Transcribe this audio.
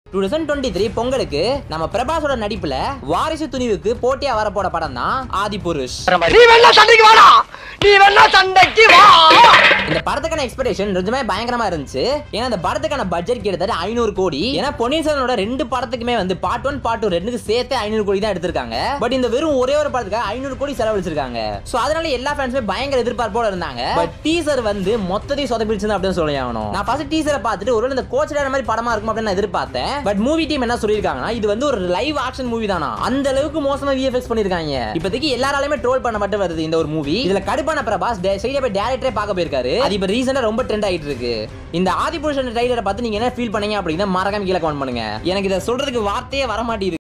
two thousand twenty three பொங்கலுக்கு நம்ம பிரபாஸோட நடிப்புல வாரிசு துணிவுக்கு போட்டியா வரப்போட படம் தான் ஆதி புருஷ் நீ வேணா சண்டைக்கு வாடா நீ வேணா சண்டைக்கு வா இந்த படத்துக்கான எக்ஸ்பெக்டேஷன் நிஜமே பயங்கரமா இருந்துச்சு ஏன்னா இந்த படத்துக்கான பட்ஜெட் கிட்டத்தட்ட ஐநூறு கோடி ஏன்னா பொன்னியின் செல்வனோட ரெண்டு படத்துக்குமே வந்து பார்ட் ஒன் பார்ட் டூ ரெண்டுக்கு சேர்த்து ஐநூறு கோடி தான் எடுத்திருக்காங்க பட் இந்த வெறும் ஒரே ஒரு படத்துக்கு ஐநூறு கோடி செலவழிச்சிருக்காங்க சோ அதனால எல்லா ஃபேன்ஸுமே பயங்கர எதிர்பார்ப்போட இருந்தாங்க பட் டீசர் வந்து மொத்தத்தையும் சொதப்பிடுச்சு அப்படின்னு சொல்லி ஆகணும் நான் ஃபர்ஸ்ட் டீசரை பார்த்துட்டு ஒருவேளை இந்த கோச் மாதிரி படமா இருக்கும் அப்படின்னு நான் எதிர்பார்த்தேன் பட் மூவி டீம் என்ன சொல்லியிருக்காங்கன்னா இது வந்து ஒரு லைவ் ஆக்ஷன் மூவி தானா அந்த அளவுக்கு மோசமா விஎஃப்எக்ஸ் பண்ணிருக்காங்க இப்போதைக்கு எல்லாராலையுமே ட்ரோல் பண்ணப்பட்டு வருது இந்த ஒரு மூவி இதுல கடுப்பான பிரபாஸ் சைடே போய் டேரக்டரே பார்க்க போயிருக்காரு அது இப்போ ரீசெண்டா ரொம்ப ட்ரெண்ட் ஆயிட்டு இருக்கு இந்த ஆதிபுருஷன் ட்ரைலரை பார்த்து நீங்க என்ன ஃபீல் பண்ணீங்க அப்படின்னா மறக்காம கீழே கமெண்ட் பண்ணுங்க எனக்கு இதை சொல்றதுக்கு வார்த்தையே வர மாட்டேங்குது